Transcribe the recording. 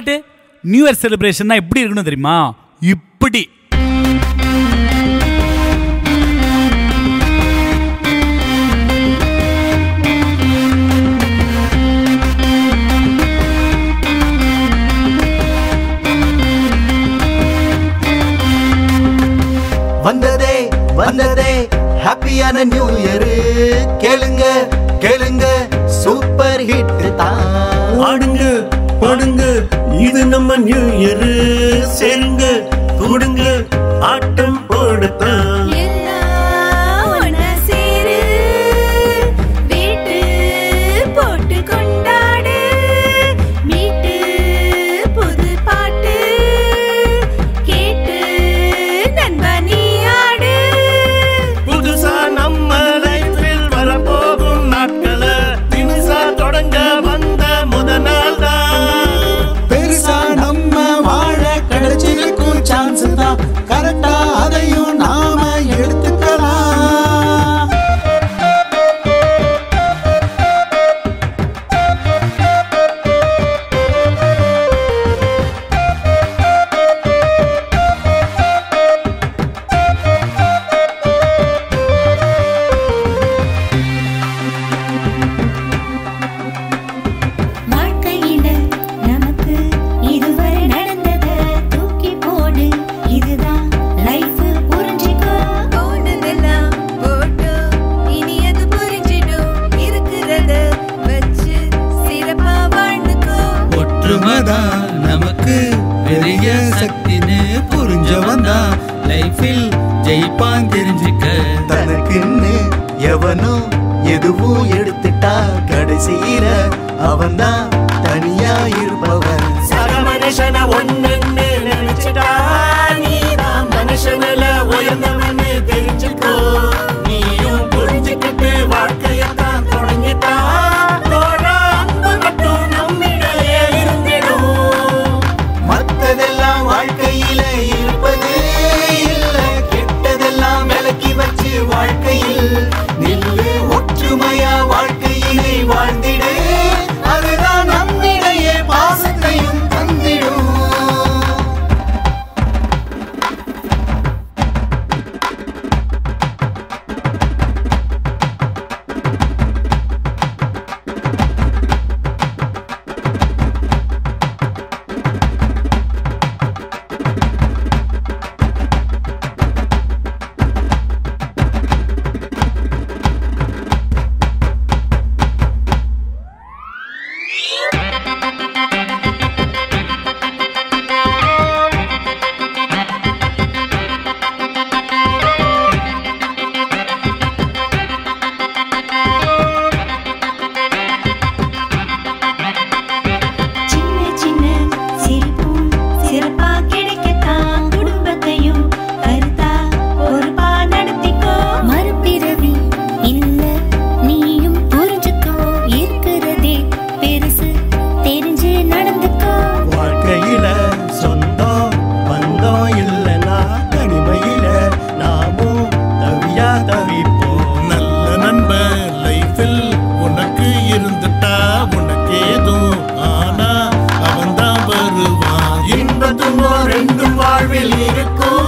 பாட்டு new year செலிப்ரேஷன்னா எப்படி இருக்கணும் தெரியுமா இப்படி வந்ததே வந்ததே ஹாப்பியான நியூ இயர் கேளுங்க கேளுங்க சூப்பர் ஹிட் தான் ஆடுங்க பாடுங்க இது நம்ம நியூ இயர் சேருங்க கூடுங்க ஆட்டம் போடத்தான் எல்லாம் ஒண்ணா சேரு, வீட்டு போட்டு கொண்டாடு, மீட்டு புது பாட்டு, கேட்டு நண்பா நீ ஆடு. புதுசா நம்ம லைஃபில் வரப்போகும் நாட்கள தினுசா தொடங்க வந்த முத நாள் தான் பெருசா நம்ம வாழ கிடைச்சிருக்கும் சான்ஸ் தான் கரெக்டா அதையும் நாம எடுத்துக்கலாம் வாழ்க்கையில நமக்கு இதுவரை நடந்ததை தூக்கி போடு. இதுதான் life புரிஞ்சுக்கோ. போனதெல்லாம் போட்டோம், இனி அது புரிஞ்சிடும். இருக்கிறத வச்சு சிறப்பா வாழ்ந்துக்கோ. ஒற்றுமைதான் நமக்கு பெரிய சக்தின்னு புரிஞ்சவன் தான் லைஃபில் ஜெயிப்பான் தெரிஞ்சுக்க தனக்குன்னு எவனும் எதுவும் எடுத்துட்டா கடைசியில அவன்தான் தனியா இருப்பவன் சக மனுஷன ஒண்ணுன்னு நினைச்சிட்டா நீதான் மனுஷனில உயர்ந்தவன்னு தெரிஞ்சுக்கோ நீயும் புரிஞ்சுக்கிட்டு வாழ்க்கையத்தான் தொடங்கிட்டா தோழா அன்பு மட்டும் நம்மிடையே இருந்திடும் மத்ததெல்லாம் வாழ்க்கையில இருப்பது இல்ல கெட்டதெல்லாம் விலக்கி வச்சு வாழ்க்கையில் நில்லு ஒற்றுமையா வாழ்க்கையினை வாழ்ந்திடு அதுதான் நம்மிடையே பாசத்தையும் தந்திடும் சின்ன சின்ன சிரிப்பும் சிறப்பா கிடைக்கத்தான் குடும்பத்தையும் கருத்தா பொறுப்பா நடத்திக்கோ மறுபிறவி இல்ல நீயும் புரிஞ்சுக்கோ இருக்கிறதே பெருசு தெரிஞ்சு நடந்துக்கோ வாழ்க்கையில சொந்தம் பந்தம் இல்லனா தனிமையில நாமும் தவியா தவிப்போம் நல்ல நண்பன் லைஃபில் உனக்கு இருந்துட்டா உனக்கு ஏதும் ஆனா அவன் தான் வருவான் இன்ப துன்பம் ரெண்டும் வாழ்வில் இருக்கும்